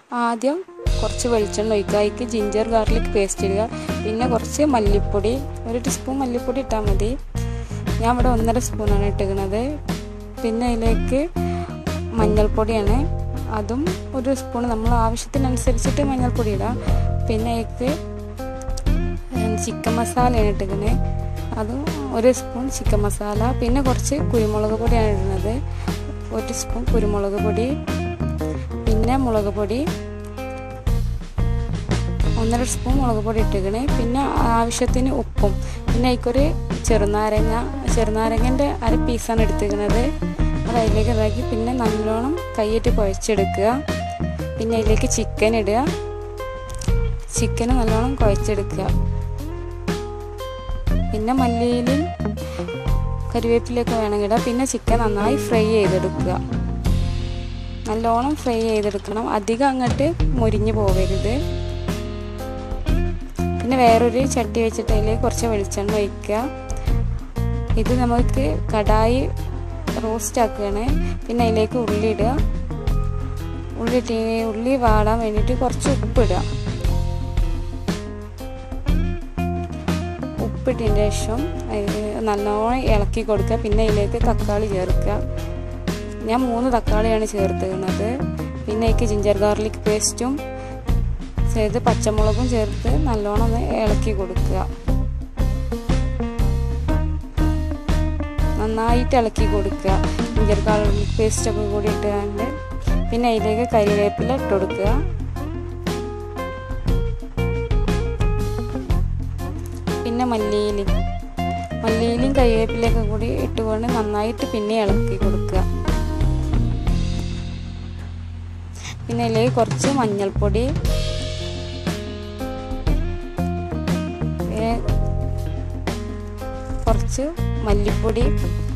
ആദ്യം കുറച്ച് വെളിച്ചെണ്ണ ഒഴിക്കുക അതിലേക്ക് ജിഞ്ചർ ഗാർലിക് പേസ്റ്റ് ഇടുക പിന്നെ കുറച്ച് മല്ലിപ്പൊടി ഒരു ടീസ്പൂൺ മല്ലിപ്പൊടി ഇട്ടാൽ മതി ഞാൻ ഇവിടെ ഒന്നര സ്പൂണാണ് ഇട്ടുന്നത് പിന്നെ അതിലേക്ക് മഞ്ഞൾപ്പൊടിയാണ് അതും ഒരു സ്പൂൺ നമ്മൾ ആവശ്യത്തിനനുസരിച്ചിട്ട് മഞ്ഞൾപ്പൊടി ഇടാം പിന്നെ അതിലേക്ക് ചിക്കൻ മസാലയാണ് ഇട്ടിരിക്കുന്നത് അതും ഒരു സ്പൂൺ ചിക്കൻ മസാല പിന്നെ കുറച്ച് കുരുമുളക് പൊടിയാണ് ഇടുന്നത് ഒരു സ്പൂൺ കുരുമുളക് പൊടി പിന്നെ മുളക് പൊടി ഒന്നര സ്പൂൺ മുളക് പൊടി ഇട്ടിക്കണേ പിന്നെ ആവശ്യത്തിന് ഉപ്പും പിന്നെ അതിക്കൊരു ചെറുനാരങ്ങ ചെറുനാരങ്ങൻ്റെ അര പീസാണ് എടുത്തിരിക്കുന്നത് അത് അതിലേക്ക് ഇതാക്കി പിന്നെ നല്ലോണം കൈയിട്ട് കുഴച്ചെടുക്കുക പിന്നെ അതിലേക്ക് ചിക്കൻ ഇടുക ചിക്കൻ നല്ലോണം കുഴച്ചെടുക്കുക പിന്നെ മല്ലിയിലും കരിവേപ്പിലൊക്കെ വേണമെങ്കിൽ ഇടാം പിന്നെ ചിക്കൻ നന്നായി ഫ്രൈ ചെയ്തെടുക്കുക നല്ലോണം ഫ്രൈ ചെയ്തെടുക്കണം അധികം അങ്ങോട്ട് മുരിഞ്ഞു പോവരുത് പിന്നെ വേറൊരു ചട്ടി വെച്ചിട്ട് അതിലേക്ക് കുറച്ച് വെളിച്ചെണ്ണ ഒഴിക്കുക ഇത് നമുക്ക് കടായി റോസ്റ്റ് ആക്കുകയാണ് പിന്നെ അതിലേക്ക് ഉള്ളി ഇടുക ഉള്ളി ഇട്ട് ഉള്ളി വാടാൻ വേണ്ടിയിട്ട് കുറച്ച് ഉപ്പിടുക ഉപ്പിട്ടതിന് ശേഷം നല്ലോണം ഇളക്കി കൊടുക്കുക പിന്നെ അതിലേക്ക് തക്കാളി ചേർക്കുക ഞാൻ മൂന്ന് തക്കാളിയാണ് ചേർത്തിരുന്നത് പിന്നെ അതിലേക്ക് ജിഞ്ചർ ഗാർലിക് പേസ്റ്റും ചെയ്ത് പച്ചമുളകും ചേർത്ത് നല്ലോണം ഒന്ന് ഇളക്കി കൊടുക്കുക നന്നായിട്ട് ഇളക്കി കൊടുക്കുക ജിഞ്ചർ ഗാർലിക് പേസ്റ്റ് ഒക്കെ കൂടി ഇട്ടുകൊണ്ട് പിന്നെ അതിലേക്ക് കരിവേപ്പില ഇട്ട് കൊടുക്കുക പിന്നെ മല്ലിയിലും മല്ലിയിലും കരിവേപ്പിലൊക്കെ കൂടി ഇട്ടുകൊണ്ട് നന്നായിട്ട് പിന്നെ ഇളക്കി കൊടുക്കുക പിന്നെ അതിലേക്ക് കുറച്ച് മഞ്ഞൾപ്പൊടി പിന്നെ കുറച്ച് മല്ലിപ്പൊടി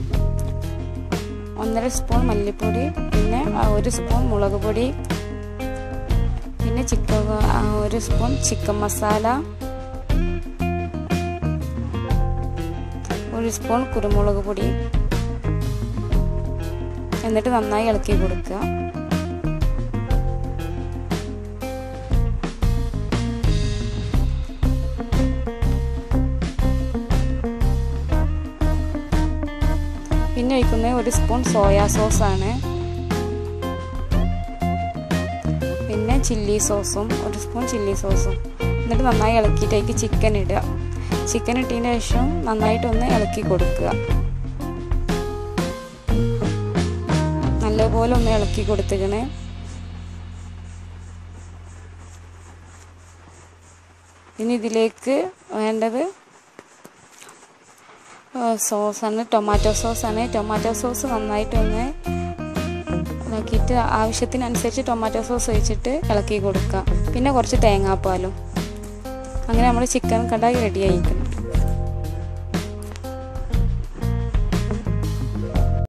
ഒന്നര സ്പൂൺ മല്ലിപ്പൊടി പിന്നെ ഒരു സ്പൂൺ മുളക് പൊടി പിന്നെ ചിക്കൻ ഒരു സ്പൂൺ ചിക്കൻ മസാല ഒരു സ്പൂൺ കുരുമുളക് പൊടി എന്നിട്ട് നന്നായി ഇളക്കി കൊടുക്കുക പിന്നെ ഒഴിക്കുന്നത് ഒരു സ്പൂൺ സോയാ സോസാണ് പിന്നെ ചില്ലി സോസും ഒരു സ്പൂൺ ചില്ലി സോസും എന്നിട്ട് നന്നായി ഇളക്കിയിട്ട് അതിലേക്ക് ചിക്കൻ ഇടുക ചിക്കൻ ഇട്ടതിന് ശേഷം നന്നായിട്ടൊന്ന് ഇളക്കി കൊടുക്കുക നല്ലപോലെ ഒന്ന് ഇളക്കി കൊടുത്തിക്കണേ ഇനി ഇതിലേക്ക് വേണ്ടത് സോസാണ് ടൊമാറ്റോ സോസാണ് ടൊമാറ്റോ സോസ് നന്നായിട്ടൊന്ന് ഇതാക്കിയിട്ട് ആവശ്യത്തിനനുസരിച്ച് ടൊമാറ്റോ സോസ് ഒഴിച്ചിട്ട് ഇളക്കി കൊടുക്കുക പിന്നെ കുറച്ച് തേങ്ങാപ്പാലും അങ്ങനെ നമ്മൾ ചിക്കൻ കടായി റെഡി ആയിരിക്കണം